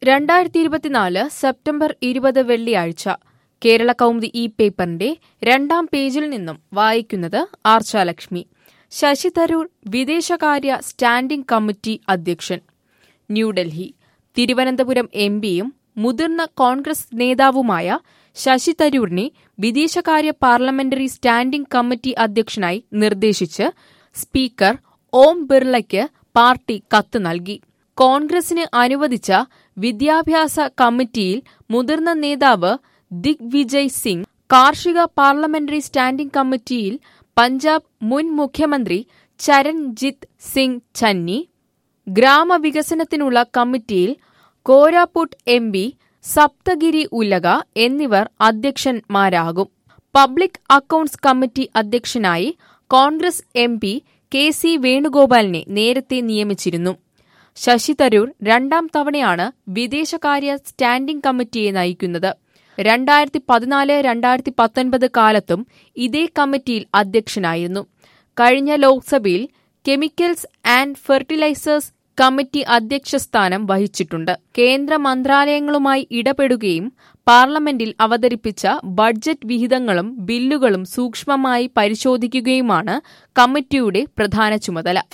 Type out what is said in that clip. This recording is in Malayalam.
രണ്ടായിരത്തി ഇരുപത്തിനാല് സെപ്റ്റംബർ ഇരുപത് വെള്ളിയാഴ്ച കേരള കൗമുദി ഈ പേപ്പറിന്റെ രണ്ടാം പേജിൽ നിന്നും വായിക്കുന്നത് ആർച്ചാലക്ഷ്മി ശശി തരൂർ വിദേശകാര്യ സ്റ്റാൻഡിംഗ് കമ്മിറ്റി അധ്യക്ഷൻ ന്യൂഡൽഹി തിരുവനന്തപുരം എം പിയും മുതിർന്ന കോൺഗ്രസ് നേതാവുമായ ശശി തരൂരിനെ വിദേശകാര്യ പാർലമെന്ററി സ്റ്റാൻഡിംഗ് കമ്മിറ്റി അധ്യക്ഷനായി നിർദ്ദേശിച്ച് സ്പീക്കർ ഓം ബിർളയ്ക്ക് പാർട്ടി കത്ത് നൽകി കോൺഗ്രസിന് അനുവദിച്ച വിദ്യാഭ്യാസ കമ്മിറ്റിയിൽ മുതിർന്ന നേതാവ് ദിഗ്വിജയ് സിംഗ് കാർഷിക പാർലമെന്ററി സ്റ്റാൻഡിംഗ് കമ്മിറ്റിയിൽ പഞ്ചാബ് മുൻ മുഖ്യമന്ത്രി ചരൺജിത്ത് സിംഗ് ചന്നി ഗ്രാമവികസനത്തിനുള്ള കമ്മിറ്റിയിൽ കോരാപുട്ട് എം പി സപ്തഗിരി ഉലക എന്നിവർ അധ്യക്ഷന്മാരാകും പബ്ലിക് അക്കൌണ്ട്സ് കമ്മിറ്റി അധ്യക്ഷനായി Congress M P K C വേണുഗോപാലിനെ നേരത്തെ നിയമിച്ചിരുന്നു ശശി തരൂർ രണ്ടാം തവണയാണ് വിദേശകാര്യ സ്റ്റാൻഡിംഗ് കമ്മിറ്റിയെ നയിക്കുന്നത് രണ്ടായിരത്തി പതിനാല് രണ്ടായിരത്തി പത്തൊൻപത് കാലത്തും ഇതേ കമ്മിറ്റിയിൽ അധ്യക്ഷനായിരുന്നു കഴിഞ്ഞ ലോക്സഭയിൽ കെമിക്കൽസ് ആൻഡ് ഫെർട്ടിലൈസേഴ്സ് കമ്മിറ്റി അധ്യക്ഷ സ്ഥാനം വഹിച്ചിട്ടുണ്ട് കേന്ദ്ര മന്ത്രാലയങ്ങളുമായി ഇടപെടുകയും പാർലമെന്റിൽ അവതരിപ്പിച്ച ബഡ്ജറ്റ് വിഹിതങ്ങളും ബില്ലുകളും സൂക്ഷ്മമായി പരിശോധിക്കുകയുമാണ് കമ്മിറ്റിയുടെ പ്രധാന ചുമതല